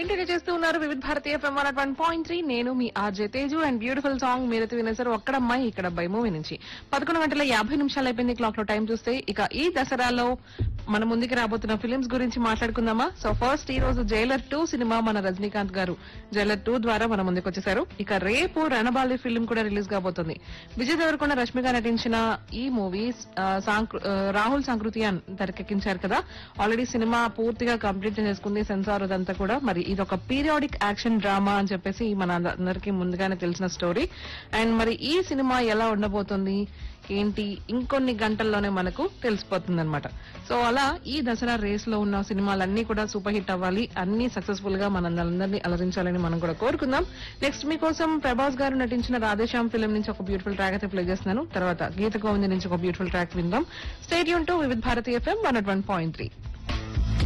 వింటూనే చేస్తూ ఉన్నారు వివిధ భారతీయ ప్రమాణ వన్ పాయింట్ త్రీ నేను మీ RJ Teju and beautiful song మీరైతే వినేసారు ఒక్కడమ్మాయి ఇక్కడ అబ్బాయి మూవీ నుంచి పదకొండు గంటల యాభై నిమిషాలు అయిపోయింది క్లాక్ లో టైం చూస్తే ఇక ఈ దసరాలో మన ముందుకు రాబోతున్న ఫిలిమ్స్ గురించి మాట్లాడుకుందామా సో ఫస్ట్ ఈ రోజు జైలర్ టూ సినిమా మన రజనీకాంత్ గారు జైలర్ టూ ద్వారా మన ముందుకు వచ్చేసారు ఇక రేపు రణబాలి ఫిల్మ్ కూడా రిలీజ్ కాబోతుంది విజయ్ దేవరకొండ రష్మిక నటించిన ఈ మూవీ రాహుల్ సంకృతియాన్ తెరకెక్కించారు కదా ఆల్రెడీ సినిమా పూర్తిగా కంప్లీట్ చేసుకుంది సెన్సార్ అదంతా కూడా మరి ఇది ఒక పీరియాడిక్ యాక్షన్ డ్రామా అని చెప్పేసి మన అందరికీ ముందుగానే తెలిసిన స్టోరీ అండ్ మరి ఈ సినిమా ఎలా ఉండబోతుంది ఏంటి ఇంకొన్ని గంటల్లోనే మనకు తెలిసిపోతుంది అనమాట సో అలా ఈ దసరా రేస్ లో ఉన్న సినిమాలన్నీ కూడా సూపర్ హిట్ అవ్వాలి అన్ని సక్సెస్ఫుల్ గా మనందరినీ అలరించాలని మనం కూడా కోరుకుందాం నెక్స్ట్ మీకోసం ప్రభాస్ గారు నటించిన రాధేశ్యామ్ ఫిల్మ్ నుంచి ఒక బ్యూటిఫుల్ ట్రాక్ అయితే ప్లే చేస్తున్నాను తర్వాత గీత గోవింద్ నుంచి ఒక బ్యూటిఫుల్ ట్రాక్ విందాం stadium to Vividh Bharati FM one one point three